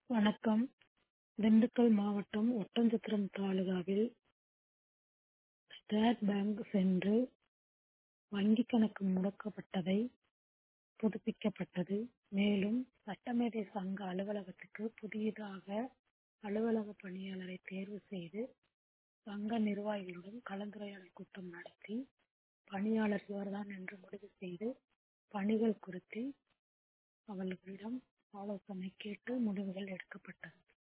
வணக்கம் திண்டுக்கல் மாவட்டம் ஒட்டன்சத்திரம் தாலுகாவில் ஸ்டேட் பேங்க் சென்று வங்கி கணக்கு முடக்கப்பட்டதை புதுப்பிக்கப்பட்டது மேலும் சட்டமேதை சங்க அலுவலகத்துக்கு புதியதாக அலுவலக பணியாளரை தேர்வு செய்து சங்க நிர்வாகிகளுடன் கலந்துரையாடல் கூட்டம் நடத்தி பணியாளர் இவர்தான் என்று முடிவு செய்து பணிகள் குறித்து அவர்களிடம் ஆலோசனை கேட்டு முடிவுகள் எடுக்கப்பட்டது